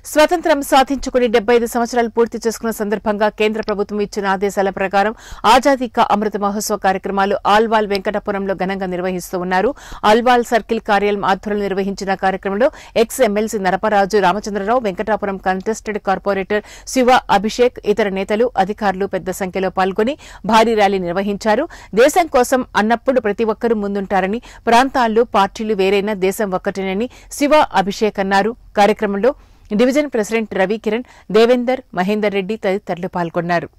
స్వతంత్రం సాధించుకుని డెబ్బై ఐదు సంవత్సరాలు పూర్తి చేసుకున్న సందర్భంగా కేంద్ర ప్రభుత్వం ఇచ్చిన ఆదేశాల ప్రకారం ఆజాదీ కా అమృత మహోత్సవ కార్యక్రమాలు ఆల్వాల్ వెంకటపురంలో ఘనంగా నిర్వహిస్తూ ఉన్నారు ఆల్వాల్ సర్కిల్ కార్యాలయం ఆధ్వర్యంలో నిర్వహించిన కార్యక్రమంలో ex MLC Naraparaju Ramachandrarao Venkatapuram contested corporator Siva Abhishek ఇతర నేతలు అధికారులు పెద్ద సంఖ్యలో పాల్గొని భారీ ర్యాలీ నిర్వహించారు దేశం కోసం అన్నప్పుడు ప్రతి ఒక్కరూ ముందుంటారని ప్రాంతాలు పార్టీలు వేరైనా దేశం ఒక్కటేనని శివ అభిషేక్ అన్నారు కార్యక్రమంలో డివిజన్ ప్రెసిడెంట్ రవి కిరణ్ దేవేందర్ మహేందర్ రెడ్డి తదితరులు పాల్గొన్నారు